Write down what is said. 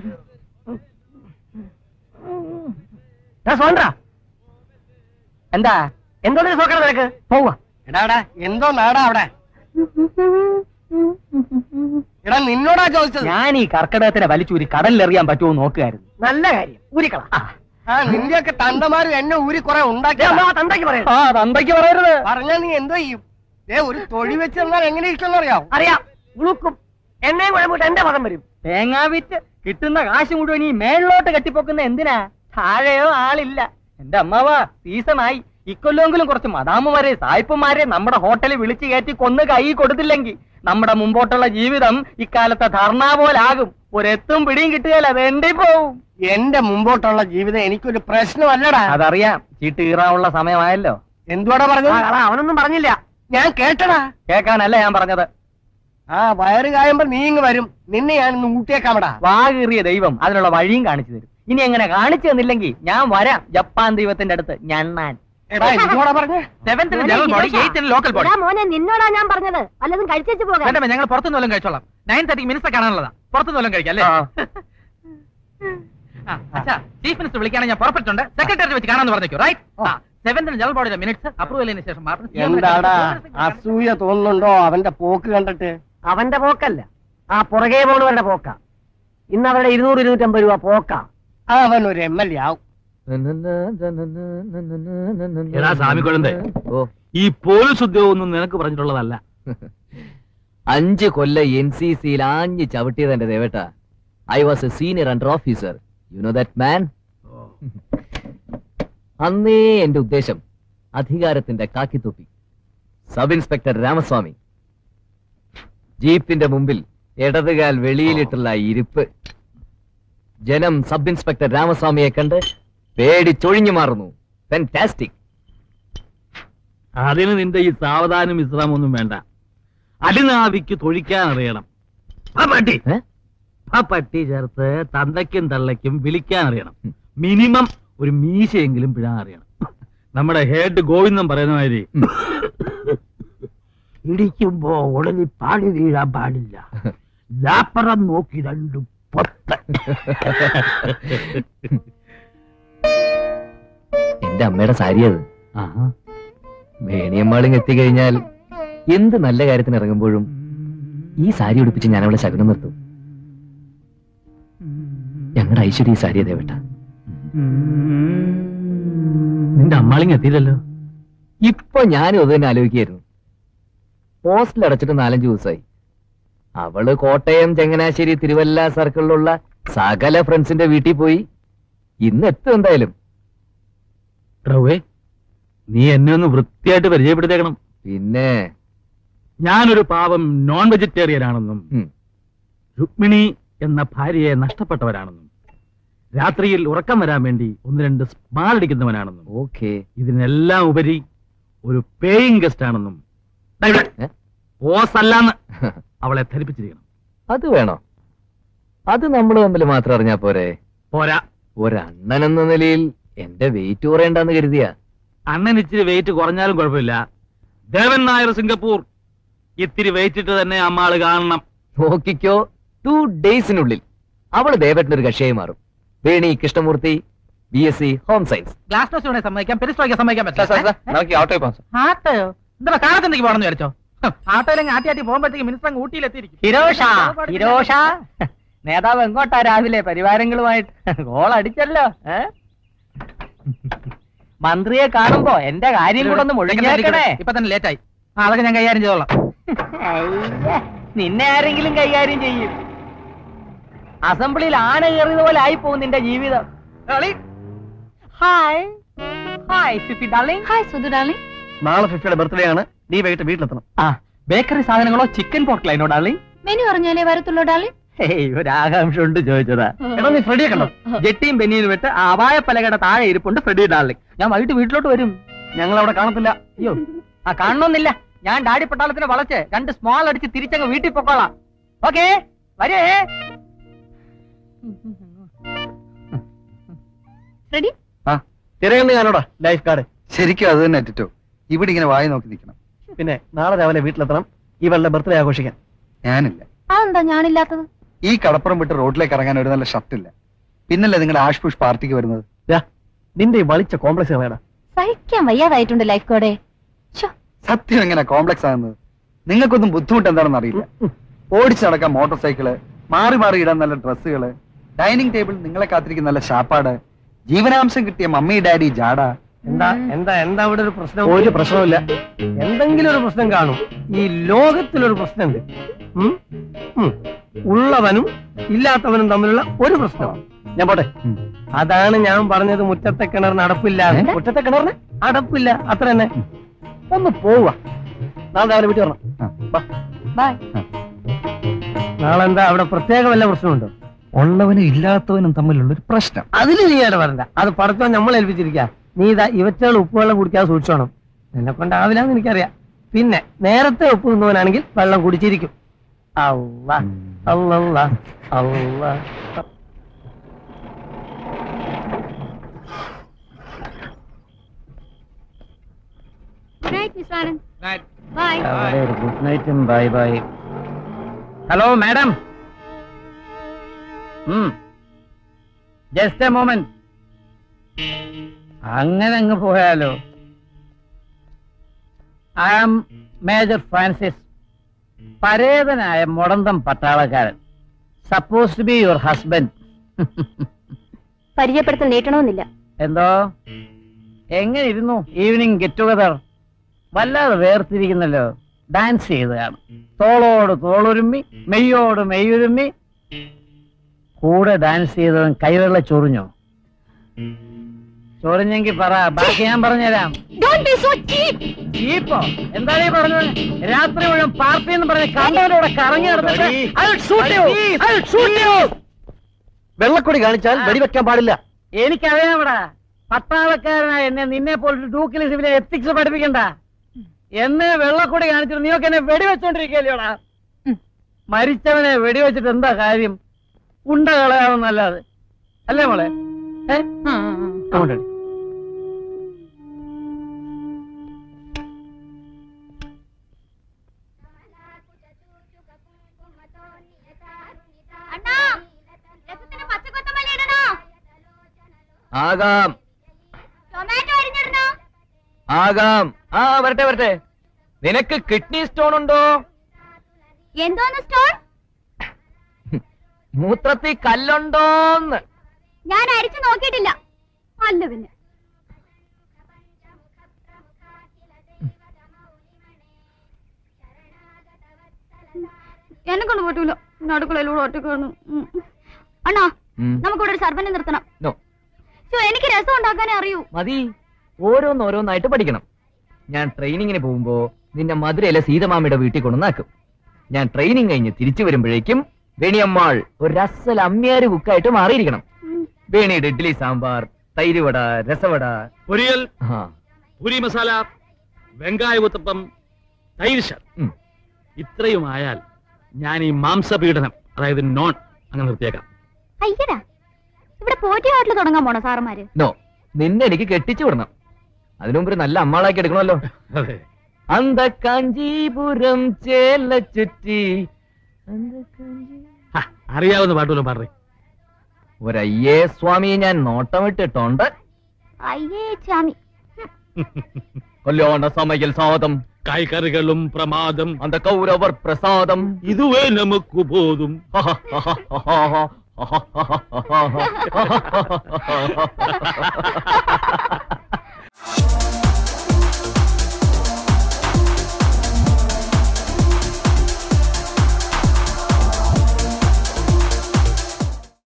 സ്വതന്ത്ര എന്താ എന്തോ സോക്കട നിനക്ക് പോവാ എടാ എടാ എന്തോ നാടാ അവിടെ എടാ നിന്നോടാ ചോദിച്ചത് ഞാൻ ഈ കർക്കിടകത്തിനെ വലിച്ചൂരി കടലിലെറിയാൻ പറ്റുമോ നോക്കുകയായിരുന്നു നല്ല കാര്യം ഊരിക്കള ആ നിന്റെയൊക്കെ തന്തമാരും എന്നെ ഊരി കുറെ ഉണ്ടാക്കി തന്തയ്ക്ക് പറയാം ആ തന്തയ്ക്ക് പറയരുത് പറഞ്ഞാ നീ എന്തോ ചെയ്യും ഏ ഒരു തൊഴി വെച്ച് തന്നാൽ എങ്ങനെ ഇഷ്ടം അറിയാം അറിയാം ഉളുക്കും എന്നെയും കുഴമ്പിട്ട് എന്റെ പദം വരും തേങ്ങാ വിറ്റ് കിട്ടുന്ന കാശ് മുഴുവൻ ഈ മേളിലോട്ട് കെട്ടിപ്പൊക്കുന്ന എന്തിനാ താഴെയോ ആളില്ല എന്റെ അമ്മാവാ സീസണായി ഇക്കൊല്ലെങ്കിലും കുറച്ച് മദാമുമാരെ സായിപ്പുമാരെ നമ്മുടെ ഹോട്ടലിൽ വിളിച്ചു കയറ്റി കൊന്ന് കൈ കൊടുത്തില്ലെങ്കിൽ നമ്മുടെ മുമ്പോട്ടുള്ള ജീവിതം ഇക്കാലത്തെ ധർണ പോലാകും ഒരെത്തും പിടിയും കിട്ടുകയല്ല വേണ്ടി പോവും എന്റെ മുമ്പോട്ടുള്ള ജീവിതം എനിക്കൊരു പ്രശ്നമല്ലടാ അതറിയാം ചീട്ട് കീറാനുള്ള സമയമായല്ലോ എന്തുവാടാ പറഞ്ഞത് അവനൊന്നും പറഞ്ഞില്ല ഞാൻ കേട്ടടാ കേൾക്കാനല്ല ഞാൻ പറഞ്ഞത് ആ വയറ് കായുമ്പോ നീ ഇങ്ങ് വരും നിന്നെ ഞാൻ ഇന്ന് ഊട്ടിയേക്കാമടാ വാകീറിയ ദൈവം അതിനുള്ള വഴിയും കാണിച്ചു തരും ഇനി എങ്ങനെ കാണിച്ചു തന്നില്ലെങ്കിൽ ഞാൻ വരാം ജപ്പാൻ ദൈവത്തിന്റെ അടുത്ത് ഞണ്ണാൻ എടാ എന്തുവാടാ പറഞ്ഞ സെവന്തിന് ജനറൽ ബോഡി എയ്ത്തിന് ലോക്കൽ ബോഡി എടാ മോനെ നിന്നോടാ ഞാൻ പറഞ്ഞത് വല്ലതും കഴിച്ചേച്ച് പോകാം വേണ്ട ഞങ്ങൾ പുറത്തുനിന്ന് വല്ലതും കഴിച്ചോളാം നയൻ തേർട്ടിക്ക് മിനിസ്റ്റർ കാണാനുള്ളതാ പുറത്തുനിന്ന് വല്ലതും കഴിക്കാം അല്ലേ ആ, അച്ഛാ ചീഫ് മിനിസ്റ്റർ വിളിക്കുകയാണെങ്കിൽ ഞാൻ പുറപ്പെട്ടുണ്ട് സെക്രട്ടറി വെച്ച് കാണാന്ന് പറഞ്ഞേക്കോ റൈറ്റ് സെവന്തിന് ജനറൽ ബോഡിയുടെ മിനിറ്റ്സ് അപ്രൂവൽ ചെയ്തതിനു ശേഷം മാത്രം എന്താടാ അസൂയ തോന്നുന്നുണ്ടോ അവന്റെ പോക്ക് കണ്ടിട്ട് അവന്റെ പോക്കല്ല ആ പുറകെ പോണവരുടെ പോക്ക ഇന്ന് അവരുടെ ഇരുന്നൂറ് ഇരുന്നൂറ്റമ്പത് രൂപ പോക്ക അവൻ ഒരു എം എൽ എ ആവും എടാ സ്വാമിക്കുഴന്തേ ഈ പോലീസ് ഉദ്യോഗമൊന്നും നിനക്ക് പറഞ്ഞിട്ടുള്ളതല്ല അഞ്ച് കൊല്ല എൻ സി സിയിൽ ആഞ്ഞ് ചവിട്ടിയത് എന്റെ ദേവേട്ട I was a senior under officer you know that man അന്നേ എന്റെ ഉദ്ദേശം അധികാരത്തിന്റെ കാക്കിത്തൊപ്പി സബ് ഇൻസ്പെക്ടർ രാമസ്വാമി ജീപ്പിന്റെ മുമ്പിൽ ഇടതുകാൽ വെളിയിലിട്ടുള്ള ആ ഇരിപ്പ് ജനം സബ് ഇൻസ്പെക്ടർ രാമസ്വാമിയെ കണ്ട് പേടിച്ചൊഴിഞ്ഞു മാറുന്നു ഫാന്റാസ്റ്റിക് അതിന് നിന്റെ ഈ സാവധാനം വിശ്രാമൊന്നും വേണ്ട അടിനാവിക്ക് തൊഴിക്കാൻ അറിയണം ആ പട്ടി ആ പട്ടി ചേർത്ത് തന്തയ്ക്കും തള്ളയ്ക്കും വിളിക്കാൻ അറിയണം മിനിമം ഒരു മീശയെങ്കിലും പിഴാൻ അറിയണം നമ്മുടെ ഹെഡ് ഗോവിന്ദൻ പറയുന്ന മാതിരി ഇടിക്കുമ്പോ ഉടനെ പാടി വീഴാൻ പാടില്ല ലാപ്പറം നോക്കി രണ്ടും പൊത്ത എന്റെ അമ്മയുടെ സാരി അത് വേണിയമ്മാളിങ് എത്തിക്കഴിഞ്ഞാൽ എന്ത് നല്ല കാര്യത്തിന് ഇറങ്ങുമ്പോഴും ഈ സാരി ഉടുപ്പിച്ച് ഞാൻ അവളെ ശകുനം നിർത്തും ഞങ്ങളുടെ ഐശ്വര്യ ഈ സാരിയെ ദേവട്ട നിന്റെ അമ്മാളിങ് എത്തിയില്ലല്ലോ ഇപ്പൊ ഞാനും അത് തന്നെ ആലോചിക്കായിരുന്നു പോസ്റ്റിൽ അടച്ചിട്ട് നാലഞ്ച് ദിവസമായി അവള് കോട്ടയം ചങ്ങനാശ്ശേരി തിരുവല്ല സർക്കിളിലുള്ള സകല ഫ്രണ്ട്സിന്റെ വീട്ടിൽ പോയി ഇന്ന് എത്തും എന്തായാലും പ്രഭുവേ നീ എന്നെ ഒന്ന് വൃത്തിയായിട്ട് പരിചയപ്പെടുത്തേക്കണം പിന്നെ ഞാനൊരു പാവം നോൺ വെജിറ്റേറിയൻ ആണെന്നും രുക്മിണി എന്ന ഭാര്യയെ നഷ്ടപ്പെട്ടവരാണെന്നും രാത്രിയിൽ ഉറക്കം വരാൻ വേണ്ടി ഒന്ന് രണ്ട് സ്മാൾ അടിക്കുന്നവനാണെന്നും ഓക്കെ ഇതിനെല്ലാം ഉപരി ഒരു പേയിങ് ഗസ്റ്റ് ആണെന്നും ദാ ഇവിടെ. ഓസ് അല്ലാന്ന് അവളെ ധരിപ്പിച്ചിരിക്കണം അത് വേണോ അത് നമ്മൾ തമ്മിൽ മാത്രം അറിഞ്ഞാ പോരെ പോരാ ഒരണ്ണൻ എന്ന നിലയിൽ എന്റെ വെയിറ്റ് കുറയണ്ടെന്ന് കരുതിയ അണ്ണൻ ഇച്ചിരി വെയിറ്റ് കുറഞ്ഞാലും കുഴപ്പമില്ല ദേവൻ നായർ സിംഗപ്പൂർ ഇത്തിരി വെയിറ്റ് ഇട്ട് തന്നെ അമ്മാള് കാണണം നോക്കിക്കോ ടു ഡേയ്സിനുള്ളിൽ അവള് ദേവേട്ടനൊരു കക്ഷിയായി മാറും Veni Krishnamurthy B S C home science glass toast വേണേ സമ്മതിക്കാം പെരിസ്ട്രോയ്ക്ക് സമ്മതിക്കാൻ പറ്റില്ല നമുക്ക് ഓട്ടോയിൽ പോകാം ആട്ടോയോ എന്താ കാലത്തെന്തെങ്കിലും പോകണമെന്ന് വിചാരിച്ചോ ആട്ടോയിലെങ്കിൽ ആട്ടി ആട്ടി പോകുമ്പോഴത്തേക്ക് മിനിസ്റ്റർ അങ്ങ് ഊട്ടിയിലെത്തിയിരിക്കും ഹിരോഷ ഹിരോഷ നേതാവ് എങ്ങോട്ടാ രാവിലെ പരിവാരങ്ങളുമായിട്ട് ഗോൾ അടിച്ചല്ലോ ഏ? മന്ത്രിയെ കാണുമ്പോ എന്റെ കാര്യം കൂടെ ഒന്ന് മുഴുകിയേക്കണേ ഇപ്പൊ തന്നെ ലേറ്റായി ആ അതൊക്കെ ഞാൻ കൈകാര്യം ചെയ്തോളാം അയ്യ, നിന്നെ ആരെങ്കിലും കൈകാര്യം ചെയ്യും അസംബ്ലിയിൽ ആന കയറിയത് പോലെ ആയി പോകും നിന്റെ ജീവിതം hi hi Fifi darling hi Sudhu darling നാളെ ഫിഫിയുടെ ബർത്ത്ഡേ ആണ് നീ വൈകിട്ട് വീട്ടിലെത്തണം ആ ബേക്കറി സാധനങ്ങളോ ചിക്കൻ പോർക്കലൈനോ ഡാർലിംഗ് മെനു അറിഞ്ഞാലേ വരത്തുള്ളൂ ഡാർലിംഗ് ഹേയ് ഒരു ആകാംക്ഷ ഉണ്ട് ചോദിച്ചതാ എടാ നീ ഫ്രെഡിയെ കണ്ടോ ജെട്ടിയും ബെന്നിയും വിട്ട് ആ അപായ പലകയുടെ താഴെ ഇരിപ്പുണ്ട് ഫ്രെഡി ഡാർലിംഗ് ഞാൻ വൈകിട്ട് വീട്ടിലോട്ട് വരും ഞങ്ങൾ അവിടെ കാണത്തില്ല അയ്യോ ആ കാണണമെന്നില്ല ഞാൻ ഡാഡി പട്ടാളത്തിന് വളച്ച് രണ്ട് സ്മോൾ അടിച്ച് തിരിച്ചങ്ങ് വീട്ടിൽ പൊക്കോളാം ഓക്കേ വരേ റെഡി ആ തിരയുണ്ട് ഞാനോടാ ലൈഫ് കാർഡ് ശരിക്കും അത് തന്നെ ടിറ്റോ ഇവിടെ ഇങ്ങനെ വായി നോക്കി നിൽക്കണം പിന്നെ നാളെ രാവിലെ വീട്ടിലെത്തണം ഇവളുടെ ബർത്ത്ഡേ ആഘോഷിക്കാൻ ഞാനില്ല അതെന്താ ഞാനില്ലാത്തത് ഈ കടപ്പുറം വിട്ട് റോഡിലേക്ക് ഇറങ്ങാൻ ഒരു നല്ല ഷർട്ടില്ല പിന്നല്ലേ നിങ്ങളുടെ ആഷ് പുഷ് പാർട്ടിക്ക് വരുന്നത് നിന്റെ ഈ വളിച്ച കോംപ്ലക്സ് വേണം സഹിക്കാൻ വയ്യാതായിട്ടുണ്ട് ലൈഫ് കോടെ സത്യം എങ്ങനെ കോംപ്ലക്സ് ആകുന്നത് നിങ്ങൾക്കൊന്നും ബുദ്ധിമുട്ട് എന്താണെന്ന് അറിയില്ല ഓടിച്ചു നടക്കാൻ മോട്ടോർ സൈക്കിള് മാറി മാറി ഇടാൻ നല്ല ഡ്രസ്സുകള് ഡൈനിങ് ടേബിൾ നിങ്ങളെ കാത്തിരിക്കുന്ന നല്ല ഷാപ്പാട് ജീവനാംശം കിട്ടിയ മമ്മി ഡാഡി ജാഡ എന്താ എന്താ എന്താ അവിടെ ഒരു പ്രശ്നം ഒരു പ്രശ്നമില്ല എന്തെങ്കിലും ഒരു പ്രശ്നം കാണും ഈ ലോകത്തിലൊരു പ്രശ്നമുണ്ട് ഉം? ഉം. ഉള്ളവനും ഇല്ലാത്തവനും തമ്മിലുള്ള ഒരു പ്രശ്നം ഞാൻ പോട്ടെ അതാണ് ഞാൻ പറഞ്ഞത് മുറ്റത്തെ കിണറിന് അടപ്പില്ല മുറ്റത്തെ കിണറിന് അടപ്പില്ല അത്ര തന്നെ ഒന്ന് പോവുക നാളെ രാവിലെ വീട്ടിൽ വരണം ബൈ നാളെ എന്താ അവിടെ പ്രത്യേക വല്ല പ്രശ്നമുണ്ടോ ഉള്ളവനും ഇല്ലാത്തവനും തമ്മിലുള്ള ഒരു പ്രശ്നം അതിന് നീ അവിടെ വരണ്ട അത് പടത്തോ നമ്മൾ ഏൽപ്പിച്ചിരിക്ക നീ ഇതാ ഇവറ്റകൾ ഉപ്പുവെള്ളം കുടിക്കാതെ സൂക്ഷിച്ചോണം എന്നെ കൊണ്ടാവില്ലാന്ന് എനിക്കറിയാം പിന്നെ നേരത്തെ ഉപ്പ് തിന്നവനാണെങ്കിൽ വെള്ളം കുടിച്ചിരിക്കും അള്ളാ അള്ളാ അള്ളാ good night miss Anand bye good നൈറ്റും bye bye hello madam just a moment അങ്ങനെ അങ്ങ് പോയാലോ ഐ ആം മേജർ ഫ്രാൻസിസ് പരേതനായ മുടന്തം പട്ടാളക്കാരൻ suppose to be your husband പരിചയപ്പെടുത്തൽ നീട്ടണമെന്നില്ല എന്തോ എങ്ങനെ ഇരുന്നു ഈവനിങ് ഗെറ്റ് ടുഗദർ വല്ലാതെ വേർതിരിക്കുന്നല്ലോ ഡാൻസ് ചെയ്തതാണ് തോളോട് തോളൊരുമ്മി മെയ്യോട് മെയ്യൊരുമ്മി കൂടെ ഡാൻസ് ചെയ്തവൻ കൈവെള്ള ചൊറിഞ്ഞോ ചൊറിഞ്ഞെങ്കിൽ പറ ബാക്കി ഞാൻ പറഞ്ഞുതരാം ഡോണ്ട് ബി സോ ചീപ്പ് ചീപ്പോ എന്താണ് ഈ പറഞ്ഞത് രാത്രി മുഴുവൻ പാർട്ടി എന്ന് പറഞ്ഞ് കണ്ടവരോടെ കറങ്ങി നടന്നിട്ട് I'll shoot you. I'll shoot you. വെള്ളക്കൊടി കാണിച്ചാൽ വെടിവെക്കാൻ പാടില്ല എനിക്കറിയാമടാ പട്ടാളക്കാരനായ എന്നെ നിന്നെ പോലൊരു ഡൂക്കിൽ സിവിലെ എത്തിക്സ് പഠിപ്പിക്കണ്ട എന്നെ വെള്ളക്കൊടി കാണിച്ചിട്ട് നീയൊക്കെ എന്നെ വെടിവെച്ചോണ്ടിരിക്കല്ലോടാ മരിച്ചവനെ വെടിവെച്ചിട്ട് എന്താ കാര്യം ഉണ്ട കളയാവുന്നല്ലാതെ അല്ലേ മോളെ ഏ? അങ്ങോട്ട് അടി. അണ്ണാ രസത്തിന് പച്ചക്കൊത്തമല്ലി ഇടണോ ആകാം ടൊമാറ്റോ അരിഞ്ഞിടണോ ആകാം ആ വരട്ടെ വരട്ടെ നിനക്ക് കിഡ്നി സ്റ്റോൺ ഉണ്ടോ എന്തോന്ന് സ്റ്റോൺ മൂത്രത്തിൽ കല്ലുണ്ടോന്ന് ഞാൻ അരിച്ചു നോക്കിയിട്ടില്ല അല്ല പിന്നെ എന്നെ കൊണ്ട് പറ്റൂല പിന്നെ അടുക്കളയിലൂടെ ഒറ്റക്കാണ് ഉം. അണ്ണാ ഉം. നമുക്കിവിടെ ഒരു സർവനെ നിർത്തണം നോ ശ്ശോ, എനിക്ക് രസം ഉണ്ടാക്കാനേ അറിയൂ മതി ഓരോന്നോരോന്നായിട്ട് പഠിക്കണം ഞാൻ ട്രെയിനിങ്ങിന് പോകുമ്പോ നിന്നെ മധുരയിലെ സീതമാമിയുടെ വീട്ടിൽ കൊണ്ടുവന്നാക്കും ഞാൻ ട്രെയിനിങ് കഴിഞ്ഞ് തിരിച്ചു വരുമ്പോഴേക്കും വേണിയമ്മാൾ ഒരു രസൽ അമ്മിയാര് കുക്കായിട്ട് മാറിയിരിക്കണം വേണിയുടെ ഇഡ്ഡലി സാമ്പാർ തൈരുവട രസവട പൊരിയൽ ആ പൂരി മസാല വെങ്കായ ഉത്തപ്പം തൈര് ശർ ഉം. ഇത്രയും ആയാൽ ഞാൻ ഈ മാംസപീഡനം അതായത് നോൺ അങ്ങനെ നിർത്തിയേക്കാം അയ്യടാ ഇവിടെ പോറ്റി ഹോട്ടൽ തുടങ്ങാൻ പോണോ സാറുമാര് നോ നിന്നെ എനിക്ക് കെട്ടിച്ചു വിടണം അതിനു മുമ്പ് ഒരു നല്ല അമ്മാളാക്കി എടുക്കണമല്ലോ അതെ അന്ത കാഞ്ചീപുരം ചേല ചുറ്റി അന്ത കാഞ്ചീ- ഹ, അറിയാവുന്ന പാട്ടുകളും പാടേ ഒരയ്യേ സ്വാമിയെ ഞാൻ നോട്ടമിട്ടിട്ടുണ്ട് അയ്യേ ചാമി കല്യാണ സമയൽ സാദം കായ്കറികളും പ്രമാദം അന്ത കൗരവർ പ്രസാദം ഇതുവേ നമുക്ക് പോതും ഹ